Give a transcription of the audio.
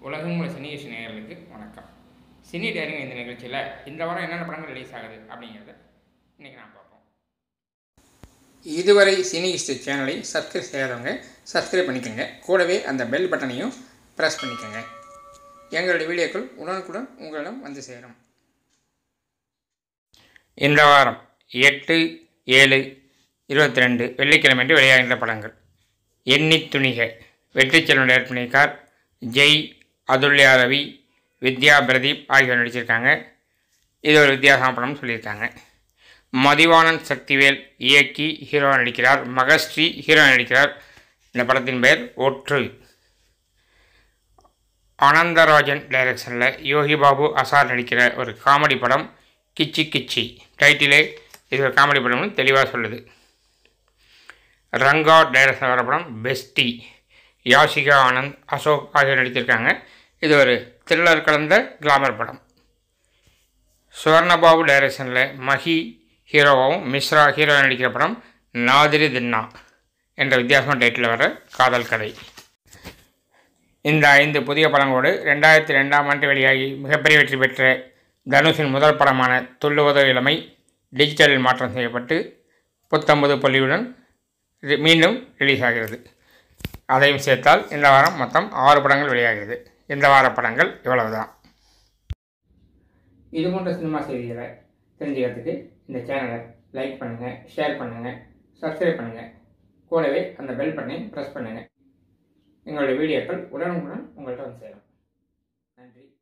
உலகம் உள்ள சினி விஷய நேயர்களுக்கு வணக்கம் சினி டேரிங் இந்த நிகழ்ச்சியில் இந்த வாரம் என்னென்ன படங்கள் ரிலீஸ் ஆகுது அப்படிங்கிறத இன்றைக்கி நான் பார்ப்போம் இதுவரை சினி ஹிஸ்ட்ரி சேனலை சப்ஸ்கிரைப் செய்யாதவங்க சப்ஸ்கிரைப் பண்ணிக்கோங்க கூடவே அந்த பெல் பட்டனையும் ப்ரெஸ் பண்ணிக்கோங்க எங்களுடைய வீடியோக்கள் உடனுக்குடன் உங்களிடம் வந்து சேரும் இந்த வாரம் எட்டு ஏழு இருபத்தி ரெண்டு வெள்ளிக்கிழமை வெளியாகின்ற படங்கள் எண்ணி துணிக வெற்றி செல்வன் டேரக்ட் பண்ணியிருக்கார் ஜெய் அதுல்யா ரவி வித்யா பிரதீப் ஆகியோர் நடிச்சிருக்காங்க இது ஒரு வித்தியாசமான படம்னு சொல்லியிருக்காங்க மதிவாணன் சக்திவேல் இயக்கி ஹீரோ நடிக்கிறார் மகஸ்ரீ ஹீரோ நடிக்கிறார் இந்த படத்தின் பெயர் ஒற்று ஆனந்தராஜன் டைரக்ஷனில் யோகி பாபு அசார் நடிக்கிற ஒரு காமெடி படம் கிச்சி கிச்சி டைட்டிலே இது ஒரு காமெடி படம்னு தெளிவாக சொல்லுது ரங்கா டைரக்ஷன் வர படம் பெஸ்டி யாஷிகா ஆனந்த் அசோக் ஆகியோர் நடித்திருக்காங்க இது ஒரு த்ரில்லர் கலந்த கிளாமர் படம் சுவர்ணபாபு டைரக்ஷனில் மஹி ஹீரோவாகவும் மிஸ்ரா ஹீரோ நடிக்கிற படம் நாதிரி தின்னா என்ற வித்தியாசமான டைட்டில் வர காதல் கதை இந்த ஐந்து புதிய படங்களோடு ரெண்டாயிரத்தி ரெண்டாம் ஆண்டு வெளியாகி மிகப்பெரிய வெற்றி பெற்ற தனுஷின் முதல் படமான துள்ளுவதோ இளமை டிஜிட்டலில் மாற்றம் செய்யப்பட்டு புத்தம்பது பொலியுடன் இது மீண்டும் ரிலீஸ் ஆகிறது அதையும் சேர்த்தால் இந்த வாரம் மொத்தம் ஆறு படங்கள் வெளியாகிறது இந்த வார படங்கள் இவ்வளவுதான் இது போன்ற சினிமா செய்திகளை தெரிஞ்சுக்கிறதுக்கு இந்த சேனலை லைக் பண்ணுங்கள் ஷேர் பண்ணுங்கள் சப்ஸ்கிரைப் பண்ணுங்கள் கூடவே அந்த பெல் பட்டனை ப்ரெஸ் பண்ணுங்கள் எங்களுடைய வீடியோக்கள் உடனுக்குடன் உங்கள்கிட்ட வந்து சேரும் நன்றி